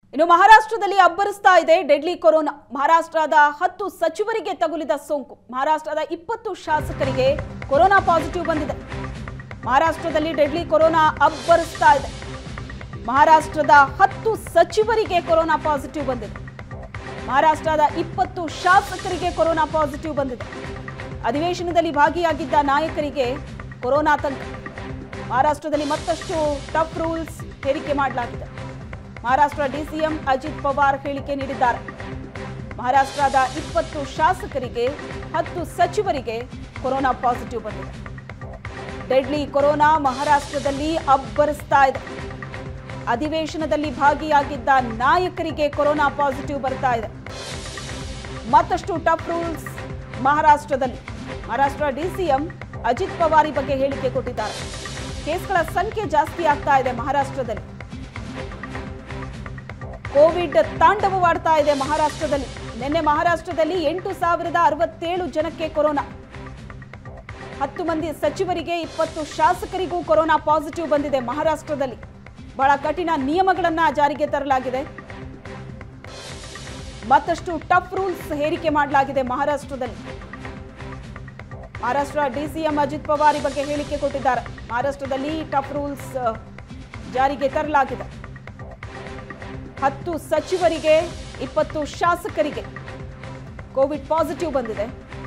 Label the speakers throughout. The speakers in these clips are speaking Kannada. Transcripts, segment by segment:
Speaker 1: ಇನ್ನು ಮಹಾರಾಷ್ಟ್ರದಲ್ಲಿ ಅಬ್ಬರಿಸ್ತಾ ಇದೆ ಡೆಡ್ಲಿ ಕೊರೋನಾ ಮಹಾರಾಷ್ಟ್ರದ ಹತ್ತು ಸಚಿವರಿಗೆ ತಗುಲಿದ ಸೋಂಕು ಮಹಾರಾಷ್ಟ್ರದ ಇಪ್ಪತ್ತು ಶಾಸಕರಿಗೆ ಕೊರೋನಾ ಪಾಸಿಟಿವ್ ಬಂದಿದೆ ಮಹಾರಾಷ್ಟ್ರದಲ್ಲಿ ಡೆಡ್ಲಿ ಕೊರೋನಾ ಅಬ್ಬರಿಸ್ತಾ ಇದೆ ಮಹಾರಾಷ್ಟ್ರದ ಹತ್ತು ಸಚಿವರಿಗೆ ಕೊರೋನಾ ಪಾಸಿಟಿವ್ ಬಂದಿದೆ ಮಹಾರಾಷ್ಟ್ರದ ಇಪ್ಪತ್ತು ಶಾಸಕರಿಗೆ ಕೊರೋನಾ ಪಾಸಿಟಿವ್ ಬಂದಿದೆ ಅಧಿವೇಶನದಲ್ಲಿ ಭಾಗಿಯಾಗಿದ್ದ ನಾಯಕರಿಗೆ ಕೊರೋನಾ ಆತಂಕ ಮಹಾರಾಷ್ಟ್ರದಲ್ಲಿ ಮತ್ತಷ್ಟು ಟಫ್ ರೂಲ್ಸ್ ಹೇರಿಕೆ ಮಾಡಲಾಗಿದೆ ಮಹಾರಾಷ್ಟ್ರ ಡಿಸಿಎಂ ಅಜಿತ್ ಪವಾರ್ ಹೇಳಿಕೆ ನೀಡಿದ್ದಾರೆ ಮಹಾರಾಷ್ಟ್ರದ ಇಪ್ಪತ್ತು ಶಾಸಕರಿಗೆ ಹತ್ತು ಸಚಿವರಿಗೆ ಕೊರೋನಾ ಪಾಸಿಟಿವ್ ಬಂದಿದೆ ಡೆಡ್ಲಿ ಕೊರೋನಾ ಮಹಾರಾಷ್ಟ್ರದಲ್ಲಿ ಅಬ್ಬರಿಸ್ತಾ ಇದೆ ಅಧಿವೇಶನದಲ್ಲಿ ಭಾಗಿಯಾಗಿದ್ದ ನಾಯಕರಿಗೆ ಕೊರೋನಾ ಪಾಸಿಟಿವ್ ಬರ್ತಾ ಇದೆ ಮತ್ತಷ್ಟು ಟಫ್ ರೂಲ್ಸ್ ಮಹಾರಾಷ್ಟ್ರದಲ್ಲಿ ಮಹಾರಾಷ್ಟ್ರ ಡಿಸಿಎಂ ಅಜಿತ್ ಪವಾರ್ ಈ ಬಗ್ಗೆ ಹೇಳಿಕೆ ಕೊಟ್ಟಿದ್ದಾರೆ ಕೇಸ್ಗಳ ಸಂಖ್ಯೆ ಜಾಸ್ತಿ ಆಗ್ತಾ ಇದೆ ಮಹಾರಾಷ್ಟ್ರದಲ್ಲಿ ಕೋವಿಡ್ ತಾಂಡವವಾಡ್ತಾ ಇದೆ ಮಹಾರಾಷ್ಟ್ರದಲ್ಲಿ ನಿನ್ನೆ ಮಹಾರಾಷ್ಟ್ರದಲ್ಲಿ ಎಂಟು ಸಾವಿರದ ಅರವತ್ತೇಳು ಜನಕ್ಕೆ ಕೊರೋನಾ ಹತ್ತು ಮಂದಿ ಸಚಿವರಿಗೆ ಇಪ್ಪತ್ತು ಶಾಸಕರಿಗೂ ಕೊರೋನಾ ಪಾಸಿಟಿವ್ ಬಂದಿದೆ ಮಹಾರಾಷ್ಟ್ರದಲ್ಲಿ ಬಹಳ ಕಠಿಣ ನಿಯಮಗಳನ್ನ ಜಾರಿಗೆ ತರಲಾಗಿದೆ ಮತ್ತಷ್ಟು ಟಫ್ ರೂಲ್ಸ್ ಹೇರಿಕೆ ಮಾಡಲಾಗಿದೆ ಮಹಾರಾಷ್ಟ್ರದಲ್ಲಿ ಮಹಾರಾಷ್ಟ್ರ ಡಿಸಿಎಂ ಅಜಿತ್ ಪವಾರ್ ಈ ಬಗ್ಗೆ ಹೇಳಿಕೆ ಕೊಟ್ಟಿದ್ದಾರೆ ಮಹಾರಾಷ್ಟ್ರದಲ್ಲಿ ಟಫ್ ರೂಲ್ಸ್ ಜಾರಿಗೆ ತರಲಾಗಿದೆ ಹತ್ತು ಸಚಿವರಿಗೆ ಇಪ್ಪತ್ತು ಶಾಸಕರಿಗೆ ಕೋವಿಡ್ ಪಾಸಿಟಿವ್ ಬಂದಿದೆ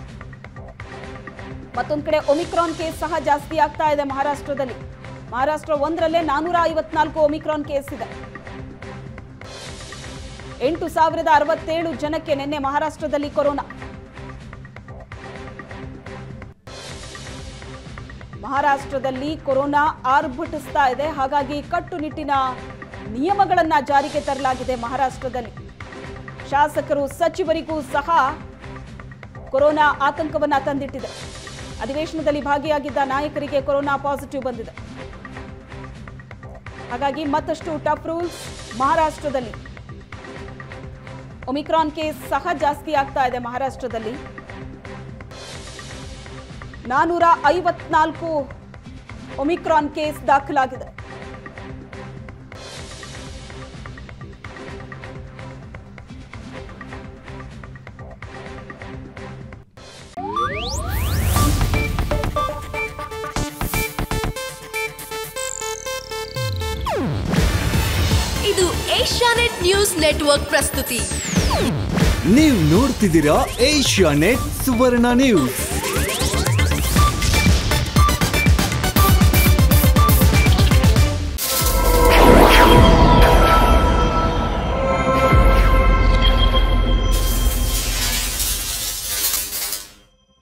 Speaker 1: ಮತ್ತೊಂದು ಕಡೆ ಒಮಿಕ್ರಾನ್ ಕೇಸ್ ಸಹ ಜಾಸ್ತಿ ಆಗ್ತಾ ಇದೆ ಮಹಾರಾಷ್ಟ್ರದಲ್ಲಿ ಮಹಾರಾಷ್ಟ್ರ ಒಂದರಲ್ಲೇ ನಾನೂರ ಐವತ್ನಾಲ್ಕು ಒಮಿಕ್ರಾನ್ ಕೇಸ್ ಇದೆ ಎಂಟು ಸಾವಿರದ ಅರವತ್ತೇಳು ಜನಕ್ಕೆ ನಿನ್ನೆ ಮಹಾರಾಷ್ಟ್ರದಲ್ಲಿ ಕೊರೋನಾ ಮಹಾರಾಷ್ಟ್ರದಲ್ಲಿ ಕೊರೋನಾ ಆರ್ಭಟಿಸ್ತಾ ಇದೆ ಹಾಗಾಗಿ ಕಟ್ಟುನಿಟ್ಟಿನ ನಿಯಮಗಳನ್ನ ಜಾರಿಗೆ ತರಲಾಗಿದೆ ಮಹಾರಾಷ್ಟ್ರದಲ್ಲಿ ಶಾಸಕರು ಸಚಿವರಿಗೂ ಸಹ ಕೊರೋನಾ ಆತಂಕವನ್ನ ತಂದಿಟ್ಟಿದೆ ಅಧಿವೇಶನದಲ್ಲಿ ಭಾಗಿಯಾಗಿದ್ದ ನಾಯಕರಿಗೆ ಕೊರೋನಾ ಪಾಸಿಟಿವ್ ಬಂದಿದೆ ಹಾಗಾಗಿ ಮತ್ತಷ್ಟು ಟಫ್ ರೂಲ್ಸ್ ಮಹಾರಾಷ್ಟ್ರದಲ್ಲಿ ಒಮಿಕ್ರಾನ್ ಕೇಸ್ ಸಹ ಜಾಸ್ತಿ ಆಗ್ತಾ ಇದೆ ಮಹಾರಾಷ್ಟ್ರದಲ್ಲಿ ನಾನೂರ ಐವತ್ನಾಲ್ಕು ಒಮಿಕ್ರಾನ್ ಕೇಸ್ ದಾಖಲಾಗಿದೆ
Speaker 2: ಇದು ಏಷ್ಯಾನೆಟ್ ನ್ಯೂಸ್ ನೆಟ್ವರ್ಕ್ ಪ್ರಸ್ತುತಿ
Speaker 3: ನೀವು ನೋಡ್ತಿದ್ದೀರಾ ಏಷ್ಯಾ ನೆಟ್ ಸುವರ್ಣ ನ್ಯೂಸ್